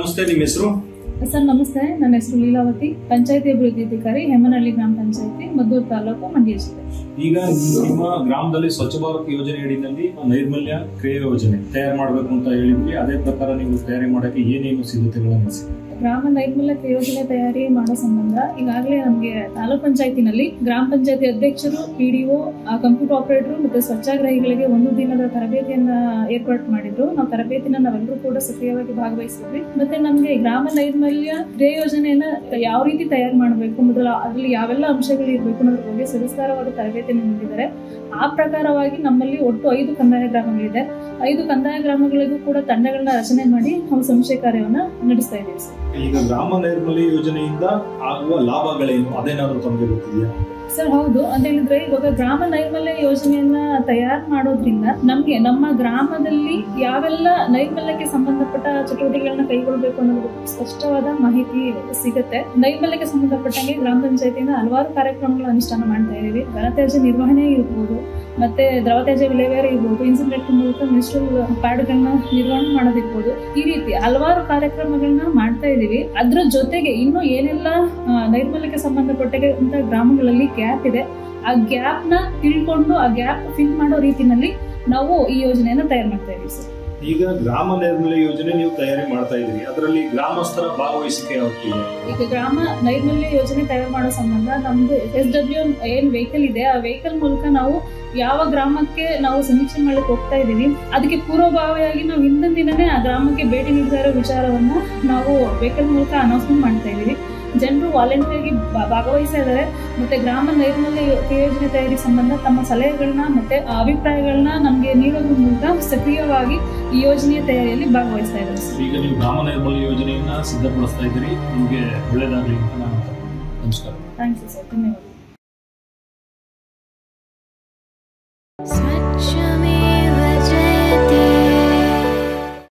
ನಮಸ್ತೆ ನಿಮ್ಮ ಹೆಸರು ಸರ್ ನಮಸ್ತೆ ನನ್ನ ಹೆಸರು ಲೀಲಾವತಿ ಪಂಚಾಯತಿ ಅಭಿವೃದ್ಧಿ ಅಧಿಕಾರಿ ಹೇಮನಹಳ್ಳಿ ಗ್ರಾಮ ಪಂಚಾಯತಿ ಮದ್ದೂರು ತಾಲೂಕು ಮಂಡ್ಯ ಜಿಲ್ಲೆ ಈಗ ನಿಮ್ಮ ಗ್ರಾಮದಲ್ಲಿ ಸ್ವಚ್ಛ ಭಾರತ್ ಯೋಜನೆ ಅಡಿನಲ್ಲಿ ನೈರ್ಮಲ್ಯ ಕ್ರಿಯೆ ಯೋಜನೆ ತಯಾರು ಮಾಡಬೇಕು ಅಂತ ಹೇಳಿದ್ವಿ ಅದೇ ಪ್ರಕಾರ ನೀವು ತಯಾರಿ ಮಾಡಕ್ಕೆ ಏನೇನು ಸಿದ್ಧತೆಗಳನ್ನು ನಡೆಸಿ ಗ್ರಾಮ ನೈರ್ಮಲ್ಯ ಯೋಜನೆ ತಯಾರಿ ಮಾಡೋ ಸಂಬಂಧ ಈಗಾಗಲೇ ನಮಗೆ ತಾಲೂಕ್ ಪಂಚಾಯತಿನಲ್ಲಿ ಗ್ರಾಮ ಪಂಚಾಯತಿ ಅಧ್ಯಕ್ಷರು ಪಿಡಿಒ ಕಂಪ್ಯೂಟರ್ ಆಪರೇಟರ್ ಮತ್ತೆ ಸ್ವಚ್ಛಾಗ್ರಹಿಗಳಿಗೆ ಒಂದು ದಿನದ ತರಬೇತಿಯನ್ನ ಏರ್ಪಾಡು ಮಾಡಿದ್ರು ನಾವು ತರಬೇತಿನ ನಾವೆಲ್ಲರೂ ಕೂಡ ಸಕ್ರಿಯವಾಗಿ ಭಾಗವಹಿಸಿದ್ವಿ ಮತ್ತೆ ನಮಗೆ ಗ್ರಾಮ ನೈರ್ಮಲ್ಯ ಕ್ರಿಯೆ ಯೋಜನೆಯನ್ನ ಯಾವ ರೀತಿ ತಯಾರು ಮಾಡಬೇಕು ಮೊದಲ ಅದರಲ್ಲಿ ಯಾವೆಲ್ಲ ಅಂಶಗಳು ಇರಬೇಕು ಅನ್ನೋದ್ರ ಬಗ್ಗೆ ಸವಿಸ್ತಾರವಾದ ತರಬೇತಿಯನ್ನು ನೀಡಿದ್ದಾರೆ ಆ ಪ್ರಕಾರವಾಗಿ ನಮ್ಮಲ್ಲಿ ಒಟ್ಟು ಐದು ಕಂದಾಯ ಗ್ರಾಮಗಳಿದೆ ಐದು ಕಂದಾಯ ಗ್ರಾಮಗಳಿಗೂ ಕೂಡ ತಂಡಗಳನ್ನ ರಚನೆ ಮಾಡಿ ನಾವು ಸಂಶಯ ಕಾರ್ಯವನ್ನ ನಡೆಸ್ತಾ ಇದ್ದೀವಿ ಸರ್ ಈಗ ಗ್ರಾಮ ನೈರ್ಮಲ್ಯ ಯೋಜನೆಯಿಂದ ಆಗುವ ಲಾಭಗಳೇನು ಅದೇನಾದ್ರೂ ತಮಗೆ ಗೊತ್ತಿದೆಯಾ ಸರ್ ಹೌದು ಅಂತ ಹೇಳಿದ್ರೆ ಇವಾಗ ಗ್ರಾಮ ನೈರ್ಮಲ್ಯ ಯೋಜನೆಯನ್ನ ತಯಾರು ಮಾಡೋದ್ರಿಂದ ನಮ್ಗೆ ನಮ್ಮ ಗ್ರಾಮದಲ್ಲಿ ಯಾವೆಲ್ಲ ನೈರ್ಮಲ್ಯಕ್ಕೆ ಸಂಬಂಧಪಟ್ಟ ಚಟುವಟಿಕೆಗಳನ್ನ ಕೈಗೊಳ್ಬೇಕು ಅನ್ನೋದು ಸ್ಪಷ್ಟವಾದ ಮಾಹಿತಿ ಸಿಗುತ್ತೆ ನೈರ್ಮಲ್ಯಕ್ಕೆ ಸಂಬಂಧಪಟ್ಟಂಗೆ ಗ್ರಾಮ ಪಂಚಾಯತಿಯಿಂದ ಹಲವಾರು ಕಾರ್ಯಕ್ರಮಗಳ ಅನುಷ್ಠಾನ ಮಾಡ್ತಾ ಇದೀವಿ ಘನತ್ಯಾಜ್ಯ ನಿರ್ವಹಣೆ ಇರ್ಬೋದು ಮತ್ತೆ ದ್ರವ ತ್ಯಾಜ್ಯ ವಿಲೇವಾರಿ ಇರ್ಬೋದು ಇನ್ಸಿನ್ರೇಟರ್ ಮೂಲಕ ಮಿನಿಸ್ಟ್ರಲ್ ಪ್ಯಾಡ್ಗಳನ್ನ ನಿರ್ವಹಣೆ ಮಾಡೋದಿರ್ಬೋದು ಈ ರೀತಿ ಹಲವಾರು ಕಾರ್ಯಕ್ರಮಗಳನ್ನ ಮಾಡ್ತಾ ಇದೀವಿ ಅದ್ರ ಜೊತೆಗೆ ಇನ್ನು ಏನೆಲ್ಲ ಆ, ನೈರ್ಮಲ್ಯಕ್ಕೆ ಸಂಬಂಧಪಟ್ಟ ಗ್ರಾಮಗಳಲ್ಲಿ ಗ್ಯಾಪ್ ಇದೆ ಆ ಗ್ಯಾಪ್ ನ ತಿಳ್ಕೊಂಡು ಆ ಗ್ಯಾಪ್ ಫಿಲ್ ಮಾಡೋ ರೀತಿನಲ್ಲಿ ನಾವು ಈ ಯೋಜನೆಯನ್ನ ತಯಾರು ಮಾಡ್ತಾ ಇದೀವಿ ಸರ್ ಈಗ ಗ್ರಾಮ ನೈರ್ಮಲ್ಯ ಯೋಜನೆ ನೀವು ತಯಾರಿ ಮಾಡ್ತಾ ಇದ್ದೀರಿ ಅದರಲ್ಲಿ ಗ್ರಾಮಸ್ಥರ ಭಾಗವಹಿಸಿಕೆ ಯಾವತ್ತಿದೆ ಈಗ ಗ್ರಾಮ ನೈರ್ಮಲ್ಯ ಯೋಜನೆ ತಯಾರು ಮಾಡೋ ಸಂಬಂಧ ನಮ್ದು ಎಸ್ ಡಬ್ಲ್ಯೂ ಏನ್ ವೆಹಿಕಲ್ ಇದೆ ಆ ವೆಹಿಕಲ್ ಮೂಲಕ ನಾವು ಯಾವ ಗ್ರಾಮಕ್ಕೆ ನಾವು ಸಮೀಕ್ಷೆ ಮಾಡಲಿಕ್ಕೆ ಹೋಗ್ತಾ ಇದೀವಿ ಅದಕ್ಕೆ ಪೂರ್ವಭಾವಿಯಾಗಿ ನಾವು ಹಿಂದಿನ ದಿನನೇ ಆ ಗ್ರಾಮಕ್ಕೆ ಭೇಟಿ ನೀಡ್ತಾ ಇರೋ ವಿಚಾರವನ್ನ ನಾವು ವೆಹಿಕಲ್ ಮೂಲಕ ಅನೌನ್ಸ್ಮೆಂಟ್ ಮಾಡ್ತಾ ಇದೀವಿ ಜನರು ವಾಲಂಟಿಯರ್ಗೆ ಭಾಗವಹಿಸ್ತಾ ಇದ್ದಾರೆ ಮತ್ತೆ ಗ್ರಾಮ ನೈರ್ಮಲ್ಯ ಯೋ- ಯೋಜನೆ ತಯಾರಿ ಸಂಬಂಧ ತಮ್ಮ ಸಲಹೆಗಳನ್ನ ಮತ್ತೆ ಅಭಿಪ್ರಾಯಗಳನ್ನ ನಮಗೆ ನೀಡೋದ್ರ ಮೂಲಕ ಸಕ್ರಿಯವಾಗಿ ಈ ಯೋಜನೆಯ ತಯಾರಿಯಲ್ಲಿ ಭಾಗವಹಿಸ್ತಾ ಇದ್ದಾರೆ ಸರ್. ಈಗ ನೀವು ಗ್ರಾಮ ನೈರ್ಮಲ್ಯ ಯೋಜನೆಯನ್ನ ಸಿದ್ಧಪಡಿಸ್ತಾ ಇದ್ದೀರಿ ನಿಮಗೆ ಒಳ್ಳೇದಾಗಲಿ ಅಂತ ನಾನು ನಮಸ್ಕಾರ ಥ್ಯಾಂಕ್ಸ್ ಸರ್ ಧನ್ಯವಾದ स्वच्छमे